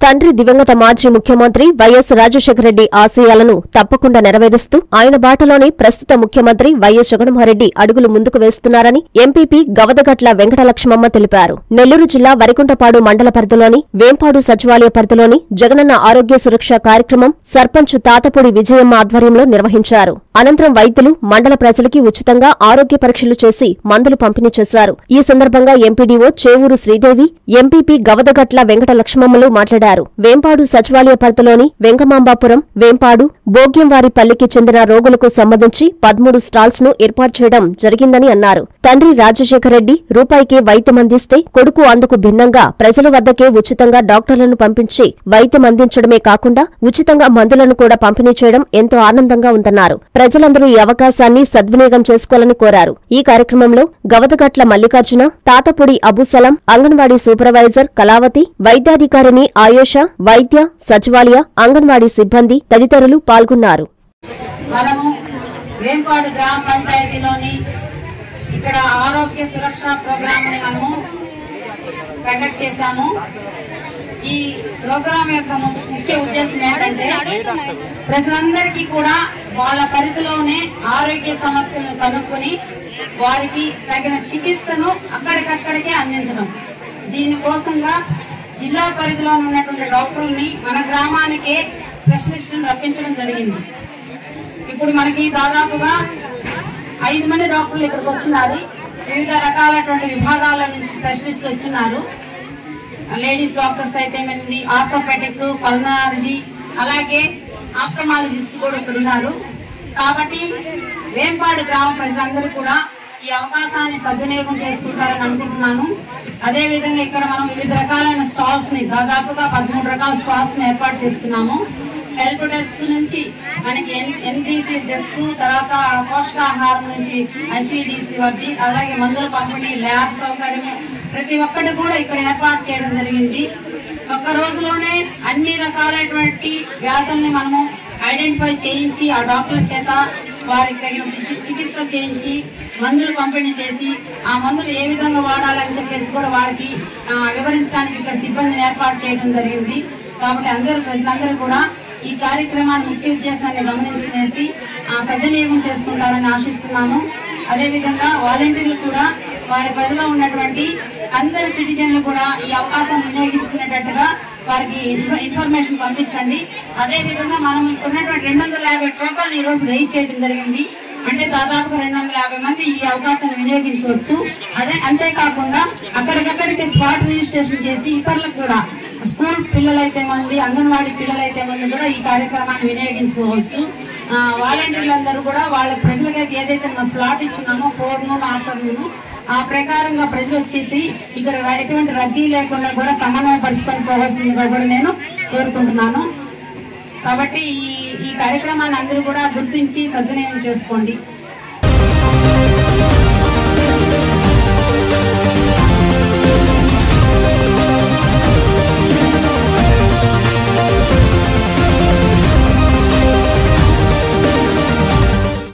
తండ్రి దివంగత మాజీ ముఖ్యమంత్రి వైఎస్ రాజశేఖర రెడ్డి ఆశయాలను తప్పకుండా నెరవేరుస్తూ ఆయన బాటలోని ప్రస్తుత ముఖ్యమంత్రి వైఎస్ జగన్మోహన్రెడ్డి అడుగులు ముందుకు వేస్తున్నారని ఎంపీపీ గవదగట్ల వెంకటలక్ష్మమ్మ తెలిపారు నెల్లూరు జిల్లా వరికుంటపాడు మండల పరిధిలోని వేంపాడు సచివాలయ పరిధిలోని జగనన్న ఆరోగ్య సురక్ష కార్యక్రమం సర్పంచ్ తాతపూడి విజయమ్మ ఆధ్వర్యంలో నిర్వహించారు అనంతరం వైద్యులు మండల ప్రజలకి ఉచితంగా ఆరోగ్య పరీక్షలు చేసి మందులు పంపిణీ చేశారు ఈ సందర్భంగా ఎంపీడీఓ చేవూరు శ్రీదేవి ఎంపీపీ గవదగట్ల వెంకట లక్ష్మమ్మలు మాట్లాడారు వేంపాడు సచివాలయ పరిధిలోని వెంకమాంబాపురం వేంపాడు బోగ్యంవారిపల్లికి చెందిన రోగులకు సంబంధించి పదమూడు స్టాల్స్ ను ఏర్పాటు చేయడం జరిగిందని అన్నారు తండ్రి రాజశేఖర రెడ్డి రూపాయికే వైద్యం అందిస్తే కొడుకు అందుకు భిన్నంగా ప్రజల వద్దకే ఉచితంగా డాక్టర్లను పంపించి వైద్యం అందించడమే కాకుండా ఉచితంగా మందులను కూడా పంపిణీ చేయడం ఎంతో ఆనందంగా ఉందన్నారు ప్రజలందరూ ఈ అవకాశాన్ని సద్వినియోగం చేసుకోవాలని కోరారు ఈ కార్యక్రమంలో గవదగట్ల మల్లికార్జున తాతపూడి అబుసలం అంగన్వాడీ సూపర్వైజర్ కళావతి వైద్యాధికారిని ఆయోష వైద్య సచివాలయ అంగన్వాడీ సిబ్బంది తదితరులు పాల్గొన్నారు మనము వేంపాడు గ్రామ పంచాయతీలోని ఇక్కడ ఆరోగ్య సురక్ష ప్రోగ్రామ్ ని మనము కండక్ట్ చేశాము ఈ ప్రోగ్రాం యొక్క ము- ముఖ్య ఉద్దేశం ఏంటంటే ప్రజలందరికీ కూడా వాళ్ళ పరిధిలోనే ఆరోగ్య సమస్యలను కనుక్కొని వారికి తగిన చికిత్సను అక్కడికక్కడికే అందించడం దీనికోసంగా జిల్లా పరిధిలో ఉన్నటువంటి డాక్టర్ని మన గ్రామానికే స్పెషలిస్టులను రప్పించడం జరిగింది ఇప్పుడు మనకి దాదాపుగా ఐదు మంది డాక్టర్లు ఇక్కడికి వచ్చినారు వివిధ రకాలైనటువంటి విభాగాల నుంచి స్పెషలిస్టులు వచ్చినారు లేడీస్ డాక్టర్స్ అయితే మంది ఆర్థోపెటిక్ పల్మనాలజీ అలాగే ఆప్థమాలజిస్ట్ కూడా ఇక్కడ ఉన్నారు కాబట్టి వేంపాడు గ్రామ ప్రజలందరూ కూడా ఈ అవకాశాన్ని సద్వినియోగం చేసుకుంటారని అనుకుంటున్నాను అదే విధంగా ఇక్కడ మనం వివిధ రకాలైన స్టాల్స్ ని దాదాపుగా పదమూడు రకాల స్టాల్స్ ని ఏర్పాటు చేసుకున్నాము హెల్ప్ డెస్క్ నుంచి మనకి ఎన్టీసీ డెస్క్ తర్వాత పోషకాహారం నుంచి ఐసిడిసి వద్ది అలాగే మందుల పంపిణీ ల్యాబ్ సౌకర్యం ప్రతి ఒక్కటి కూడా ఇక్కడ ఏర్పాటు చేయడం జరిగింది ఒక్క రోజులోనే అన్ని రకాలైనటువంటి వ్యాధుల్ని మనము ఐడెంటిఫై చేయించి ఆ డాక్టర్ల చేత వారికి తగిన చి- చికిత్స చేయించి మందులు పంపిణీ చేసి ఆ మందులు ఏ విధంగా వాడాలని చెప్పేసి కూడా వాళ్ళకి ఆ, వివరించడానికి ఇక్కడ సిబ్బందిని ఏర్పాటు చేయడం జరిగింది కాబట్టి అందరూ ప్రజలందరూ కూడా ఈ కార్యక్రమాన్ని ముఖ్య ఉద్దేశాన్ని గమనించుకునేసి ఆ సద్వినియోగం చేసుకుంటారని ఆశిస్తున్నాము అదేవిధంగా వాలంటీర్లు కూడా వారి పరిధిలో ఉన్నటువంటి అందరి సిటిజన్లు కూడా ఈ అవకాశాన్ని వినియోగించుకునేటట్టుగా వారికి ఇన్ఫ- ఇన్ఫర్మేషన్ పంపించండి అదే విధంగా మనం ఇక్కడ ఉన్నటువంటి రెండు వందల యాభై టోకన్లు ఈ రోజు రైజ్ చేయడం జరిగింది అంటే దాదాపుగా రెండు వందల యాభై మంది ఈ అవకాశాన్ని వినియోగించవచ్చు అదే అంతేకాకుండా అక్కడికక్కడికి స్పాట్ రిజిస్ట్రేషన్ చేసి ఇతరులకు కూడా స్కూల్ పిల్లలైతే మంది అంగన్వాడీ పిల్లలైతే మంది కూడా ఈ కార్యక్రమాన్ని వినియోగించుకోవచ్చు ఆ, వాలంటీర్లందరూ కూడా వాళ్ళ ప్రజలకైతే ఏదైతే మనం స్లాట్ ఇచ్చున్నామో ఫోర్నూన్ ఆఫ్టర్నూన్ ఆ ప్రకారంగా ప్రజలు వచ్చేసి ఇక్కడ ఎటువంటి రద్దీ లేకుండా కూడా సమన్వయపరుచుకొని పోవాల్సిందిగా కూడా నేను కోరుకుంటున్నాను కాబట్టి ఈ ఈ కార్యక్రమాన్ని అందరూ కూడా గుర్తించి సద్వినియోగం చేసుకోండి